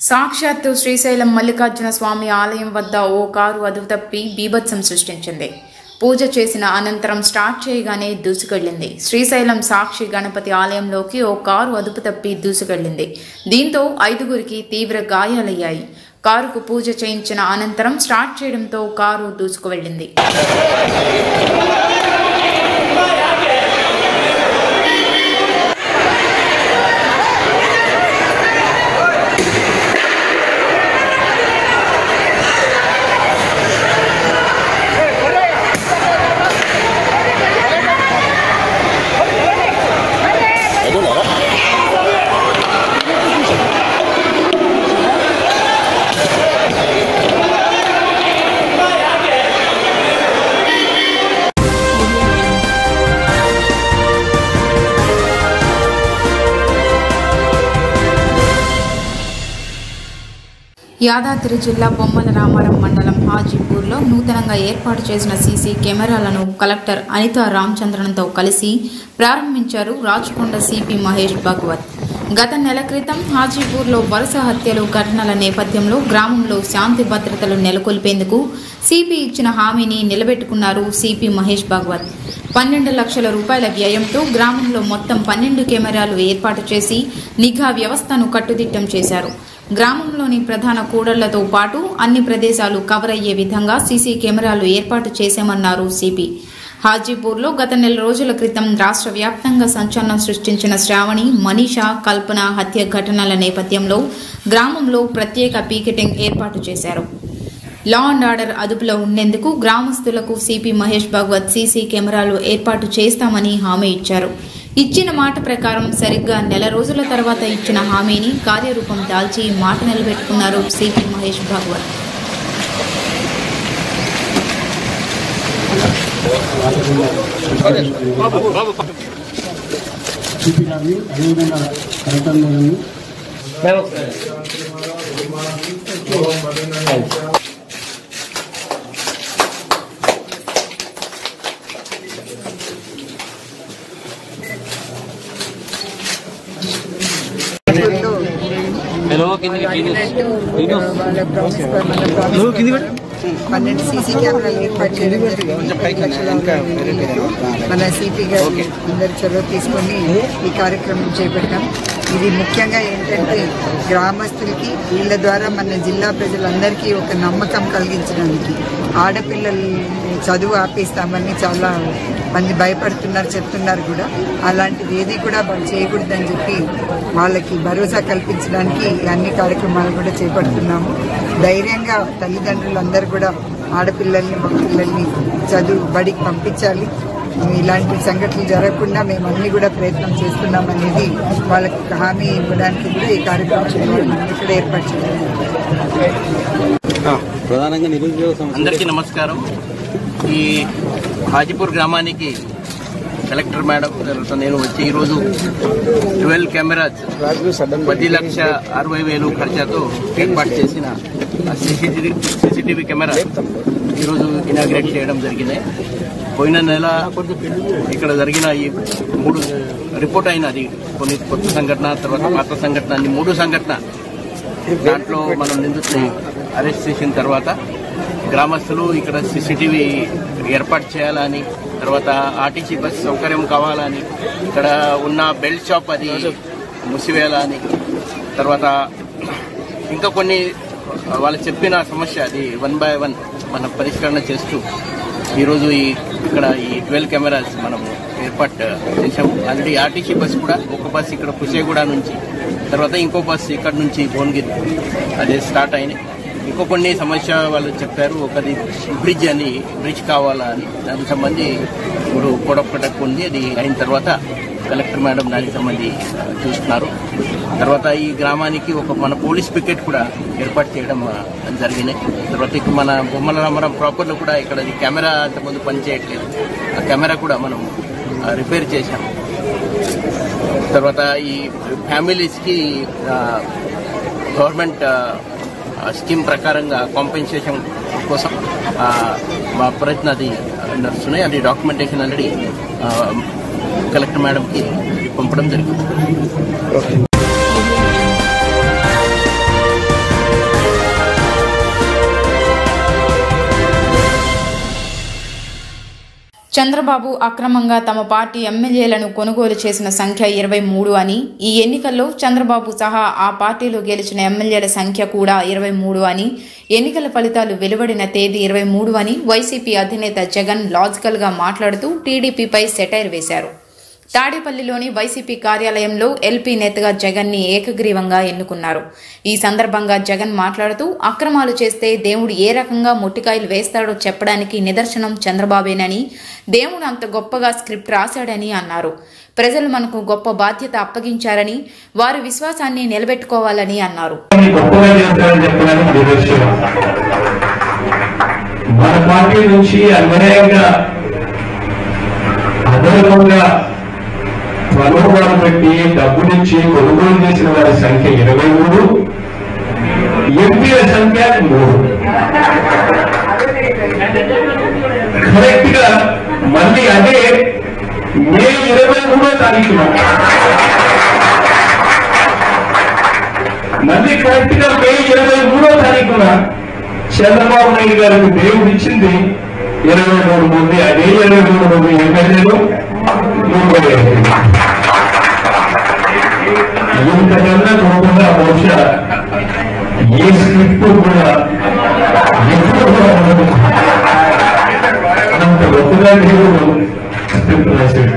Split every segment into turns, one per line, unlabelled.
సాక్షాత్తు శ్రీశైలం మల్లికార్జున స్వామి ఆలయం వద్ద ఓ కారు అదుపు తప్పి బీభత్సం సృష్టించింది పూజ చేసిన అనంతరం స్టార్ట్ చేయగానే దూసుకెళ్లింది శ్రీశైలం సాక్షి గణపతి ఆలయంలోకి ఓ కారు అదుపు తప్పి దూసుకెళ్లింది దీంతో ఐదుగురికి తీవ్ర గాయాలయ్యాయి కారుకు పూజ చేయించిన అనంతరం స్టార్ట్ చేయడంతో కారు దూసుకువెళ్లింది యాదాద్రి జిల్లా బొమ్మల రామారం మండలం హాజీపూర్లో నూతనంగా ఏర్పాటు చేసిన సీసీ కెమెరాలను కలెక్టర్ అనితా రామచంద్రన్తో కలిసి ప్రారంభించారు రాచకొండ సిపి మహేష్ భగవత్ గత నెల క్రితం హాజీపూర్లో వరుస హత్యలు ఘటనల నేపథ్యంలో గ్రామంలో శాంతి భద్రతలు నెలకొల్పేందుకు సిపి ఇచ్చిన హామీని నిలబెట్టుకున్నారు సిపి మహేష్ భగవత్ పన్నెండు లక్షల రూపాయల వ్యయంతో గ్రామంలో మొత్తం పన్నెండు కెమెరాలు ఏర్పాటు చేసి నిఘా వ్యవస్థను కట్టుదిట్టం చేశారు గ్రామంలోని ప్రధాన కూడళ్లతో పాటు అన్ని ప్రదేశాలు కవర్ అయ్యే విధంగా సీసీ కెమెరాలు ఏర్పాటు చేశామన్నారు సిపి హాజీపూర్లో గత నెల రోజుల క్రితం రాష్ట్ర వ్యాప్తంగా సంచలనం సృష్టించిన శ్రావణి మనీషా కల్పన హత్య ఘటనల నేపథ్యంలో గ్రామంలో ప్రత్యేక పీకెటింగ్ ఏర్పాటు చేశారు లా అండ్ ఆర్డర్ అదుపులో ఉండేందుకు గ్రామస్తులకు సిపి మహేష్ భగవత్ సీసీ కెమెరాలు ఏర్పాటు చేస్తామని హామీ ఇచ్చారు ఇచ్చిన మాట ప్రకారం సరిగ్గా నెల రోజుల తర్వాత ఇచ్చిన హామీని కార్యరూపం దాల్చి మాట నిలబెట్టుకున్నారు సిపి మహేష్ భగవత్
సిపి గారిని అదేవిధంగా కలెక్టర్ గారిని
హలో కిందికి
వాళ్ళ ప్రామిస్ మన ప్రామిస్ పన్నెండు సీసీ కెమెరాలు ఏర్పాటు చేయడం జరిగింది పది లక్షల మన సిపి గారు అందరు చొరవ తీసుకొని ఈ కార్యక్రమం చేపట్టాం ఇది ముఖ్యంగా ఏంటంటే గ్రామస్తులకి వీళ్ళ ద్వారా మన జిల్లా ప్రజలందరికీ ఒక నమ్మకం కలిగించడానికి ఆడపిల్లలు చదువు ఆపేస్తామని చాలా మంది భయపడుతున్నారు చెప్తున్నారు కూడా అలాంటిది ఏది కూడా వాళ్ళు చేయకూడదని చెప్పి వాళ్ళకి భరోసా కల్పించడానికి ఈ అన్ని కార్యక్రమాలు కూడా చేపడుతున్నాము ధైర్యంగా తల్లిదండ్రులు అందరూ కూడా ఆడపిల్లల్ని మగపిల్లల్ని చదువు బడికి పంపించాలి ఇలాంటి సంఘటనలు జరగకుండా మేము అన్ని కూడా ప్రయత్నం చేస్తున్నాం అనేది వాళ్ళకి ఒక హామీ ఇవ్వడానికి కూడా ఈ కార్యక్రమం చేయడం ఇక్కడ ఏర్పాటు చేయడం
ప్రధానంగా నిరుద్యోగ సమస్య
అందరికీ నమస్కారం ఈ హాజీపూర్ గ్రామానికి కలెక్టర్ మేడం గారితో నేను వచ్చి ఈరోజు ట్వెల్వ్ కెమెరాస్ పది లక్ష అరవై వేలు ఖర్చుతో ఏర్పాటు చేసిన సీసీటీవీ సీసీటీవీ కెమెరా ఈరోజు ఇనాగ్రేట్ చేయడం జరిగింది పోయిన నెల ఇక్కడ జరిగిన ఈ మూడు రిపోర్ట్ అయినది కొన్ని కొత్త సంఘటన తర్వాత పాత సంఘటన అన్ని మూడు సంఘటన దాంట్లో మనం నిందితుని అరెస్ట్ చేసిన తర్వాత గ్రామస్తులు ఇక్కడ సీసీటీవీ ఏర్పాటు చేయాలని తర్వాత ఆర్టీసీ బస్ సౌకర్యం కావాలని ఇక్కడ ఉన్న బెల్ట్ షాప్ అది మూసివేయాలని తర్వాత ఇంకా కొన్ని వాళ్ళు చెప్పిన సమస్య అది వన్ బై వన్ మనం పరిష్కరణ చేస్తూ ఈరోజు ఈ ఇక్కడ ఈ ట్వెల్వ్ కెమెరాస్ మనం ఏర్పాటు చేసాము ఆల్రెడీ ఆర్టీసీ బస్ కూడా ఒక బస్ ఇక్కడ కుషేగూడ నుంచి తర్వాత ఇంకో బస్ ఇక్కడ నుంచి భువనగిరి అదే స్టార్ట్ అయినాయి ఇంకో కొన్ని సమస్య వాళ్ళు చెప్పారు ఒకది బ్రిడ్జ్ అని బ్రిడ్జ్ కావాలా అని దానికి సంబంధి ఇప్పుడు పొడపటకు ఉంది అది అయిన తర్వాత కలెక్టర్ మేడం దానికి సంబంధి ఆ, చూస్తున్నారు తర్వాత ఈ గ్రామానికి ఒక మన పోలీస్ పికెట్ కూడా ఏర్పాటు చేయడం ఆ, జరిగినాయి తర్వాత ఇక మన బొమ్మల రామరం ప్రాపర్లో కూడా ఇక్కడ ఈ కెమెరా అంతకుముందు పనిచేయట్లేదు ఆ కెమెరా కూడా మనం ఆ, రిపేర్ చేశాం తర్వాత ఈ ఫ్యామిలీస్కి ఆ, గవర్నమెంట్ ఆ, ఆ స్కీమ్ ప్రకారంగా కాంపెన్సేషన్ కోసం ఆ, మా ప్రయత్నం అది నడుస్తున్నాయి అది డాక్యుమెంటేషన్ ఆల్రెడీ కలెక్టర్ మేడంకి పంపడం జరిగింది
చంద్రబాబు అక్రమంగా తమ పార్టీ ఎమ్మెల్యేలను కొనుగోలు చేసిన సంఖ్య ఇరవై మూడు అని ఈ ఎన్నికల్లో చంద్రబాబు సహా ఆ పార్టీలో గెలిచిన ఎమ్మెల్యేల సంఖ్య కూడా ఇరవై మూడు అని ఎన్నికల ఫలితాలు వెలువడిన తేదీ ఇరవై మూడు అని వైసీపీ అధినేత జగన్ లాజికల్గా మాట్లాడుతూ టీడీపీపై సెటైర్ వేశారు తాడేపల్లిలోని వైసీపీ కార్యాలయంలో ఎల్పీ నేతగా జగన్ ని ఏకగ్రీవంగా ఎన్నుకున్నారు ఈ సందర్భంగా జగన్ మాట్లాడుతూ అక్రమాలు చేస్తే దేవుడు ఏ రకంగా మొట్టికాయలు వేస్తాడో చెప్పడానికి నిదర్శనం చంద్రబాబేనని దేవుడు అంత గొప్పగా స్క్రిప్ట్ రాశాడని అన్నారు ప్రజలు మనకు గొప్ప బాధ్యత అప్పగించారని వారి విశ్వాసాన్ని నిలబెట్టుకోవాలని అన్నారు
కొన్ని గొప్పగా చేస్తారని చెప్పడానికి నిదర్శనం మన పార్టీ నుంచి అన్యాయంగా అదనంగా ప్రలోభాలు పెట్టి డబ్బులిచ్చి కొనుగోలు చేసిన వారి సంఖ్య ఇరవై మూడు ఎంపీల సంఖ్య మూడు కరెక్ట్ గా మళ్ళీ అదే మే ఇరవై మూడో తారీఖున మళ్ళీ కరెక్ట్ గా మే ఇరవై మూడో తారీఖున చంద్రబాబు నాయుడు గారికి దేవుడు ఇచ్చింది ఇరవై మూడు మంది అదే ఇరవై మూడు మంది ఎమ్మెల్యేలు ముప్పై ఐదు ఇంతకన్నా కాకుండా బహుశా ఏ స్క్రిప్ట్ కూడా ఎప్పుడు కూడా ఉండదు అంత గొప్పగా దేవుడు స్క్రిప్ట్ రాశాడు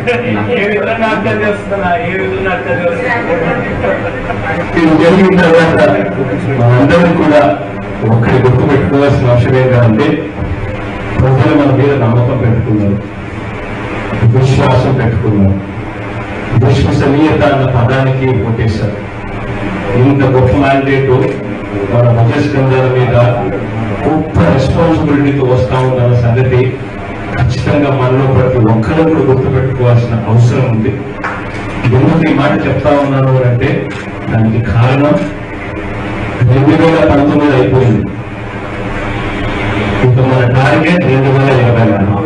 ఇది జరిగిన తర్వాత మనందరం కూడా ఒక్కడి గుర్తు పెట్టుకోవాల్సిన అవసరం ఏంటంటే ప్రజలు మన మీద నమ్మకం పెట్టుకున్నారు విశ్వాసం పెట్టుకున్నారు విశ్వసనీయత అన్న పదానికి ఓటేశారు ఇంత గొప్ప మ్యాండేట్ మన భుజస్కంధాల మీద గొప్ప రెస్పాన్సిబిలిటీతో వస్తా ఉందన్న సంగతి ఖచ్చితంగా మనలో ప్రతి ఒక్కరూ కూడా గుర్తుపెట్టుకోవాల్సిన అవసరం ఉంది ఎందుకు ఈ మాట చెప్తా ఉన్నాను అని అంటే దానికి కారణం రెండు వేల పంతొమ్మిది అయిపోయింది ఇంకా మన టార్గెట్ రెండు వేల ఇరవై నాలుగు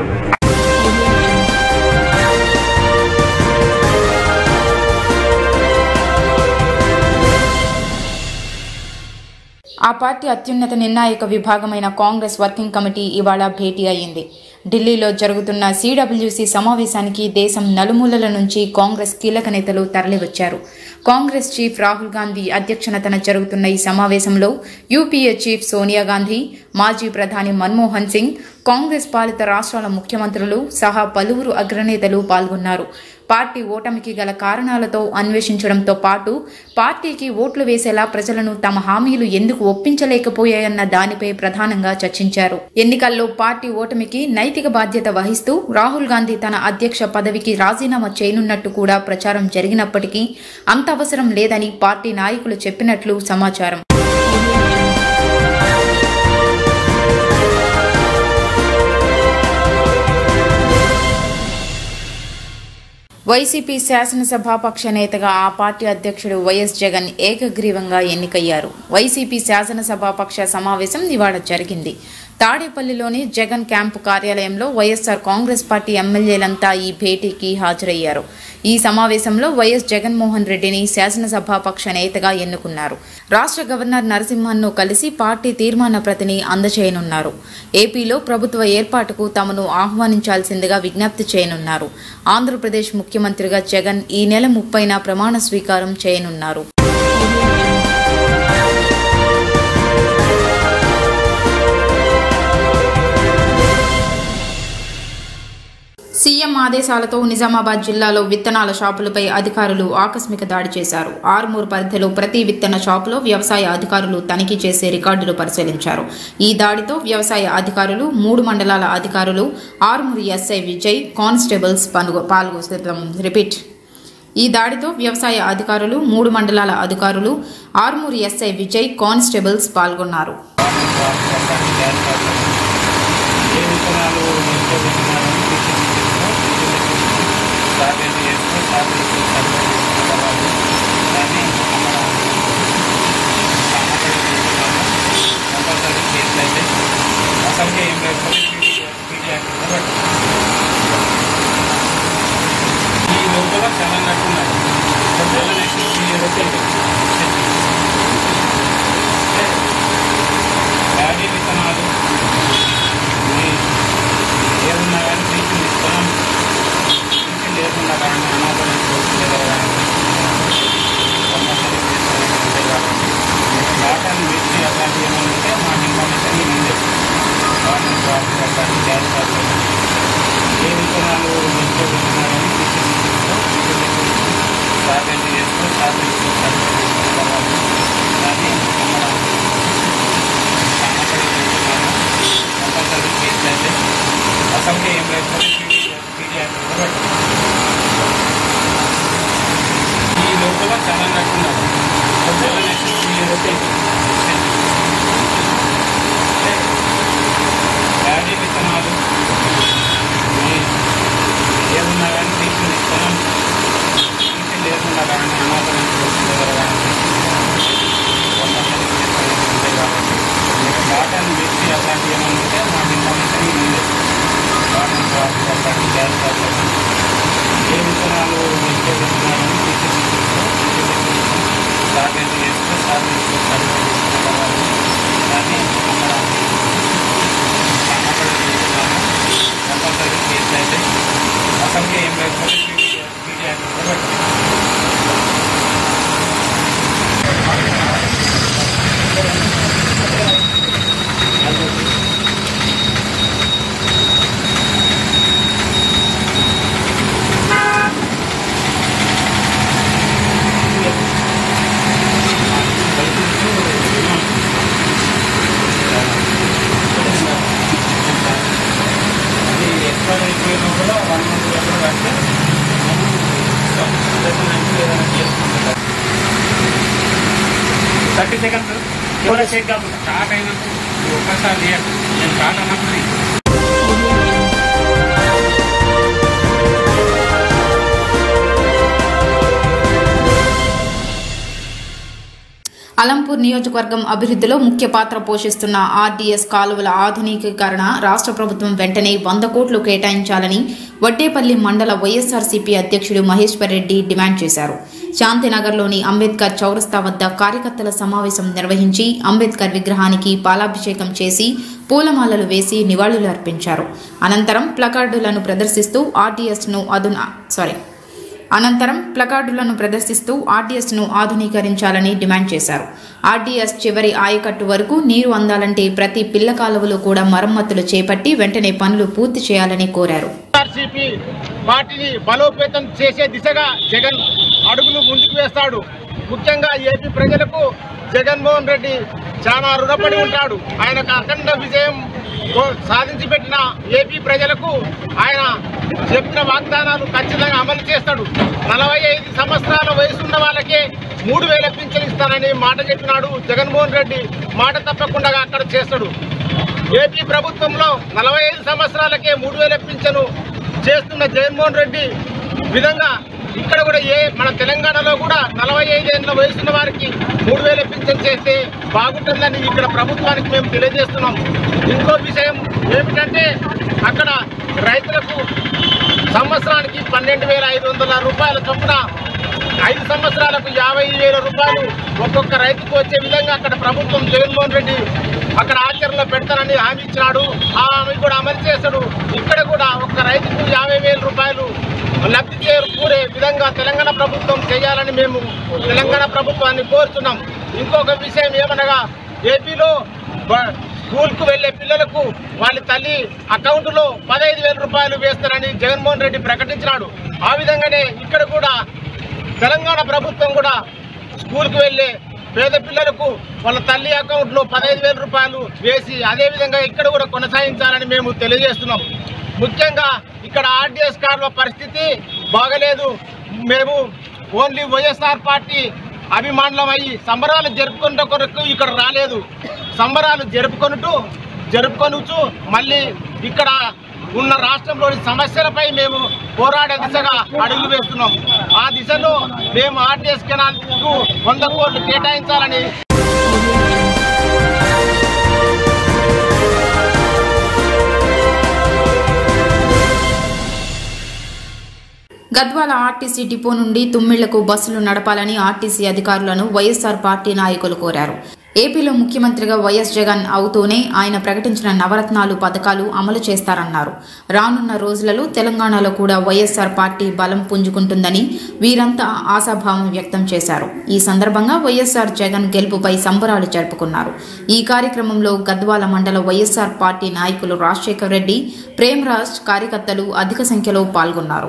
ఆ పార్టీ అత్యున్నత నిర్ణాయక విభాగమైన కాంగ్రెస్ వర్కింగ్ కమిటీ ఇవాళ భేటీ అయింది ఢిల్లీలో జరుగుతున్న సిడబ్ల్యూసి సమావేశానికి దేశం నలుమూలల నుంచి కాంగ్రెస్ కీలక నేతలు తరలివచ్చారు కాంగ్రెస్ చీఫ్ రాహుల్ గాంధీ అధ్యక్షతన జరుగుతున్న ఈ సమావేశంలో యూపీఏ చీఫ్ సోనియా గాంధీ మాజీ ప్రధాని మన్మోహన్ సింగ్ కాంగ్రెస్ పాలిత రాష్ట్రాల ముఖ్యమంత్రులు సహా పలువురు అగ్రనేతలు పాల్గొన్నారు పార్టీ ఓటమికి గల కారణాలతో అన్వేషించడంతో పాటు పార్టీకి ఓట్లు వేసేలా ప్రజలను తమ హామీలు ఎందుకు ఒప్పించలేకపోయాయన్న దానిపై ప్రధానంగా చర్చించారు ఎన్నికల్లో పార్టీ ఓటమికి నైతిక బాధ్యత వహిస్తూ రాహుల్ గాంధీ తన అధ్యక్ష పదవికి రాజీనామా చేయనున్నట్టు కూడా ప్రచారం జరిగినప్పటికీ అంత అవసరం లేదని పార్టీ నాయకులు చెప్పినట్లు సమాచారం వైసీపీ శాసనసభాపక్ష నేతగా ఆ పార్టీ అధ్యక్షుడు వైఎస్ జగన్ ఏకగ్రీవంగా ఎన్నికయ్యారు వైసీపీ శాసనసభాపక్ష సమావేశం ఇవాళ జరిగింది తాడేపల్లిలోని జగన్ క్యాంపు కార్యాలయంలో వైఎస్ఆర్ కాంగ్రెస్ పార్టీ ఎమ్మెల్యేలంతా ఈ భేటీకి హాజరయ్యారు ఈ సమావేశంలో వైఎస్ జగన్మోహన్ రెడ్డిని శాసనసభాపక్ష నేతగా ఎన్నుకున్నారు రాష్ట్ర గవర్నర్ నరసింహన్ను కలిసి పార్టీ తీర్మాన ప్రతిని అందజేయనున్నారు ఏపీలో ప్రభుత్వ ఏర్పాటుకు తమను ఆహ్వానించాల్సిందిగా విజ్ఞప్తి చేయనున్నారు ఆంధ్రప్రదేశ్ ముఖ్యమంత్రిగా జగన్ ఈ నెల ముప్పైన ప్రమాణ స్వీకారం చేయనున్నారు సీఎం ఆదేశాలతో నిజామాబాద్ జిల్లాలో విత్తనాల షాపులపై అధికారులు ఆకస్మిక దాడి చేశారు ఆర్మూర్ పరిధిలో ప్రతి విత్తన షాపులో వ్యవసాయ అధికారులు తనిఖీ చేసే రికార్డులు పరిశీలించారు ఈ దాడితో వ్యవసాయ అధికారులు మూడు మండలాల అధికారులు ఆర్మూర్ ఎస్ఐ విజయ్ కానిస్టేబుల్స్ పనుగో పాల్గొ రిపీట్ ఈ దాడితో వ్యవసాయ అధికారులు మూడు మండలాల అధికారులు ఆర్మూర్ ఎస్ఐ విజయ్ కానిస్టేబుల్స్ పాల్గొన్నారు
ఏ విత్తనాలు నిల్వ పెట్టినారని స్టార్టేజ్ చేస్తే స్టార్టేజ్ సర్వే చేసిన తర్వాత దాన్ని మనం కంపల్సరీ కేసులు అయితే అసలుకే ఏం లేదు పీటీ యాక్ట్ కింద పెట్టాలి. ఈ లోపల చాలా నట్టున్నారు చాలా నెక్స్ట్ త్రీ ఇయర్స్ ప్యాడీ విత్తనాలు ఈ ఏదున్నా కానీ తీసి ఇస్తాను అసలుకే ఏం లేదు పీడీ పీడీ యాక్ట్ కూడా పెట్టారు. ఈ లోపల చాలా నట్టున్నారు చాలా నచ్చి ఈ రొటేషన్ డాడీ విత్తనాలు ఈ ఏమున్నా కానీ తీసుకుని విత్తనం తీసుకెళ్ళి ఏమున్నా కానీ అనాథమైన దగ్గర కానీ కొంతమంది ఉంటాయి కాబట్టి కాటన్ మిర్చి అట్లాంటివి ఏమైనా ఉంటే మా ఇన్ఫర్మేషన్ ఉంది కాటన్ క్రాప్స్ అట్లాంటి గ్యాస్ క్రాప్స్ ఏ విత్తనాలు ఇచ్చే విత్తనాలను తీసి సాగేజ్ చేస్తే సాగేజ్ సర్వే కానీ అక్కడ అక్కడ కంపల్సరీ కేసులు అయితే అసలుకే ఏం లేదు పీడీ పీడీ యాక్ట్ కూడా పెట్టారు. అది ఎక్స్పైర్ అయిపోయినా కూడా వన్ మంత్ లోపల కడితే థర్టీ సెకండ్స్ ఎవరో చెక్ కాకుండా స్టార్ట్ అయినప్పుడు ఒక్కసారి చేయండి నేను స్టార్ట్ అన్నప్పుడు
అలంపూర్ నియోజకవర్గం అభివృద్ధిలో ముఖ్య పాత్ర పోషిస్తున్న ఆర్డీఎస్ కాలువల ఆధునికీకరణ రాష్ట్ర ప్రభుత్వం వెంటనే వంద కోట్లు కేటాయించాలని వడ్డేపల్లి మండల వైఎస్ఆర్సీపీ అధ్యక్షుడు మహేశ్వర్ రెడ్డి డిమాండ్ చేశారు శాంతినగర్లోని అంబేద్కర్ చౌరస్తా వద్ద కార్యకర్తల సమావేశం నిర్వహించి అంబేద్కర్ విగ్రహానికి పాలాభిషేకం చేసి పూలమాలలు వేసి నివాళులు అర్పించారు అనంతరం ప్లకార్డులను ప్రదర్శిస్తూ ఆర్డీఎస్ను అదున సారీ అనంతరం ప్లకార్డులను ప్రదర్శిస్తూ ఆర్డీఎస్ను ఆధునీకరించాలని డిమాండ్ చేశారు ఆర్డీఎస్ చివరి ఆయకట్టు వరకు నీరు అందాలంటే ప్రతి పిల్ల కాలువలో కూడా మరమ్మతులు చేపట్టి వెంటనే పనులు పూర్తి చేయాలని కోరారు
వైఎస్ఆర్సీపీ పార్టీని బలోపేతం చేసే దిశగా జగన్ అడుగులు ముందుకు వేస్తాడు ముఖ్యంగా ఏపీ ప్రజలకు జగన్మోహన్ రెడ్డి చాలా రుణపడి ఉంటాడు ఆయనకు అఖండ విజయం కో- సాధించి పెట్టిన ఏపీ ప్రజలకు ఆయన చెప్పిన వాగ్దానాలు ఖచ్చితంగా అమలు చేస్తాడు నలభై ఐదు సంవత్సరాల వయసున్న వాళ్ళకే మూడు వేల పింఛన్ ఇస్తానని మాట చెప్పినాడు జగన్మోహన్ రెడ్డి మాట తప్పకుండా అక్కడ చేస్తాడు ఏపీ ప్రభుత్వంలో నలభై ఐదు సంవత్సరాలకే మూడు వేల పింఛను చేస్తున్న జగన్మోహన్ రెడ్డి విధంగా ఇక్కడ కూడా ఏ మన తెలంగాణలో కూడా నలభై ఐదేళ్ల వయసున్న వారికి మూడు వేల పింఛన్ చేస్తే బాగుంటుందని ఇక్కడ ప్రభుత్వానికి మేము తెలియజేస్తున్నాం ఇంకో విషయం ఏమిటంటే అక్కడ రైతులకు సంవత్సరానికి పన్నెండు వేల ఐదు వందల రూపాయల చొప్పున ఐదు సంవత్సరాలకు యాభై వేల రూపాయలు ఒక్కొక్క రైతుకు వచ్చే విధంగా అక్కడ ప్రభుత్వం జగన్మోహన్ రెడ్డి అక్కడ ఆచరణలో పెడతానని హామీ ఇచ్చినాడు ఆ హామీ కూడా అమలు చేస్తాడు ఇక్కడ కూడా ఒక్క రైతుకు యాభై వేల రూపాయలు లబ్ధి చేకూరే విధంగా తెలంగాణ ప్రభుత్వం చేయాలని మేము తెలంగాణ ప్రభుత్వాన్ని కోరుతున్నాం ఇంకొక విషయం ఏమనగా ఏపీలో బ- స్కూల్కు వెళ్లే పిల్లలకు వాళ్ళ తల్లి అకౌంట్లో పదహైదు వేల రూపాయలు వేస్తారని జగన్మోహన్ రెడ్డి ప్రకటించినాడు ఆ విధంగానే ఇక్కడ కూడా తెలంగాణ ప్రభుత్వం కూడా స్కూల్కి వెళ్ళే పేద పిల్లలకు వాళ్ళ తల్లి అకౌంట్లో పదహైదు వేల రూపాయలు వేసి అదే విధంగా ఇక్కడ కూడా కొనసాగించాలని మేము తెలియజేస్తున్నాం ముఖ్యంగా ఇక్కడ ఆర్డీఎస్ కార్డుల పరిస్థితి బాగలేదు మేము ఓన్లీ వైఎస్ఆర్ పార్టీ అభిమానులం అయ్యి సంబరాలు జరుపుకున్న కొరకు ఇక్కడ రాలేదు సంబరాలు జరుపుకొనుటూ జరుపుకొనుచు మళ్ళీ ఇక్కడ ఉన్న రాష్ట్రంలోని సమస్యలపై మేము పోరాడే దిశగా అడుగులు వేస్తున్నాం ఆ దిశలో మేము ఆర్టీఎస్ కెనాల్కు వంద కోట్లు కేటాయించాలని
గద్వాల ఆర్టీసీ డిపో నుండి తుమ్మిళ్లకు బస్సులు నడపాలని ఆర్టీసీ అధికారులను వైఎస్ఆర్ పార్టీ నాయకులు కోరారు ఏపీలో ముఖ్యమంత్రిగా వైఎస్ జగన్ అవుతూనే ఆయన ప్రకటించిన నవరత్నాలు పథకాలు అమలు చేస్తారన్నారు రానున్న రోజులలో తెలంగాణలో కూడా వైఎస్ఆర్ పార్టీ బలం పుంజుకుంటుందని వీరంతా ఆశాభావం వ్యక్తం చేశారు ఈ సందర్భంగా వైఎస్ఆర్ జగన్ గెలుపుపై సంబరాలు జరుపుకున్నారు ఈ కార్యక్రమంలో గద్వాల మండల వైఎస్ఆర్ పార్టీ నాయకులు రాజశేఖర్ రెడ్డి ప్రేమరాజ్ కార్యకర్తలు అధిక సంఖ్యలో పాల్గొన్నారు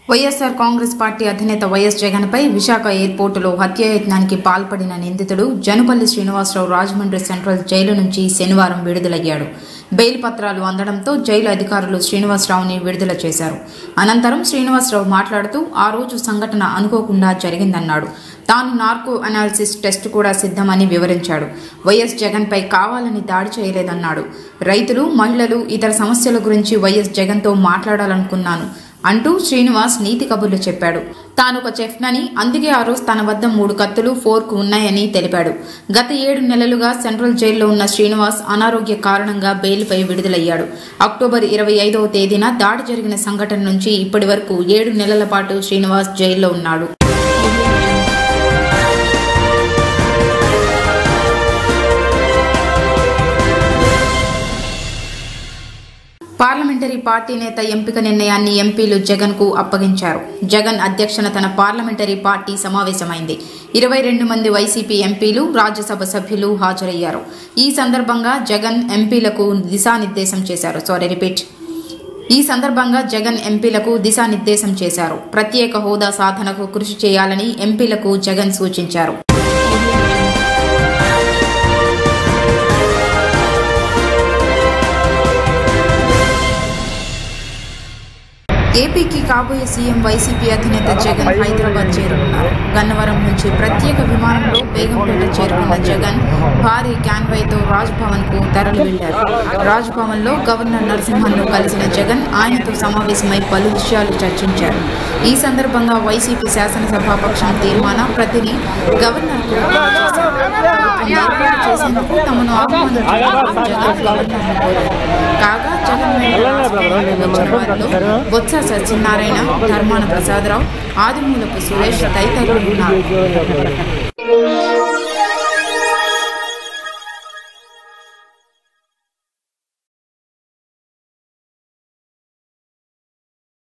వైఎస్ఆర్ కాంగ్రెస్ పార్టీ అధినేత వైఎస్ జగన్పై విశాఖ ఎయిర్పోర్టులో హత్యాయత్నానికి పాల్పడిన నిందితుడు జనుపల్లి శ్రీనివాసరావు రాజమండ్రి సెంట్రల్ జైలు నుంచి శనివారం విడుదలయ్యాడు బెయిల్ పత్రాలు అందడంతో జైలు అధికారులు శ్రీనివాసరావుని విడుదల చేశారు అనంతరం శ్రీనివాసరావు మాట్లాడుతూ ఆ రోజు సంఘటన అనుకోకుండా జరిగిందన్నాడు తాను నార్కో అనాలిసిస్ టెస్ట్ కూడా సిద్ధమని వివరించాడు వైఎస్ జగన్పై కావాలని దాడి చేయలేదన్నాడు రైతులు మహిళలు ఇతర సమస్యల గురించి వైఎస్ జగన్తో మాట్లాడాలనుకున్నాను అంటూ శ్రీనివాస్ నీతి కబుర్లు చెప్పాడు తాను ఒక చెఫ్నని అందుకే ఆ రోజు తన వద్ద మూడు కత్తులు ఫోర్క్ ఉన్నాయని తెలిపాడు గత ఏడు నెలలుగా సెంట్రల్ జైల్లో ఉన్న శ్రీనివాస్ అనారోగ్య కారణంగా బెయిల్పై విడుదలయ్యాడు అక్టోబర్ ఇరవై ఐదవ తేదీన దాడి జరిగిన సంఘటన నుంచి ఇప్పటి వరకు ఏడు నెలల పాటు శ్రీనివాస్ జైల్లో ఉన్నాడు పార్లమెంటరీ పార్టీ నేత ఎంపిక నిర్ణయాన్ని ఎంపీలు జగన్ కు అప్పగించారు జగన్ అధ్యక్షన తన పార్లమెంటరీ పార్టీ సమావేశమైంది ఇరవై రెండు మంది వైసీపీ ఎంపీలు రాజ్యసభ సభ్యులు హాజరయ్యారు ఈ సందర్భంగా జగన్ ఎంపీలకు దిశానిర్దేశం చేశారు సారీ రిపీట్ ఈ సందర్భంగా జగన్ ఎంపీలకు దిశానిర్దేశం చేశారు ప్రత్యేక హోదా సాధనకు కృషి చేయాలని ఎంపీలకు జగన్ సూచించారు ఏపీకి కాబోయే సీఎం వైసీపీ అధినేత జగన్ హైదరాబాద్ చేరుకున్నారు గన్నవరం నుంచి ప్రత్యేక విమానంలో బేగంపేట చేరుకున్న జగన్ భారీ క్యాన్వైతో రాజ్ భవన్ కు తరలి వెళ్లారు రాజ్ భవన్ లో గవర్నర్ నరసింహన్ను కలిసిన జగన్ ఆయనతో సమావేశమై పలు విషయాలు చర్చించారు ఈ సందర్భంగా వైసీపీ శాసనసభాపక్షం తీర్మాన ప్రతిని గవర్నర్ కు ప్రభుత్వం ఏర్పాటు చేసేందుకు తమను ఆహ్వానించాలని జగన్ గవర్నర్ను కోరారు కాగా జగన్ వెంట రాజకీయాల్లోకి వచ్చిన వారిలో బొత్స సత్యనారాయణ ధర్మాన ప్రసాదరావు ఆదిమూలపు సురేష్ తదితరులు ఉన్నారు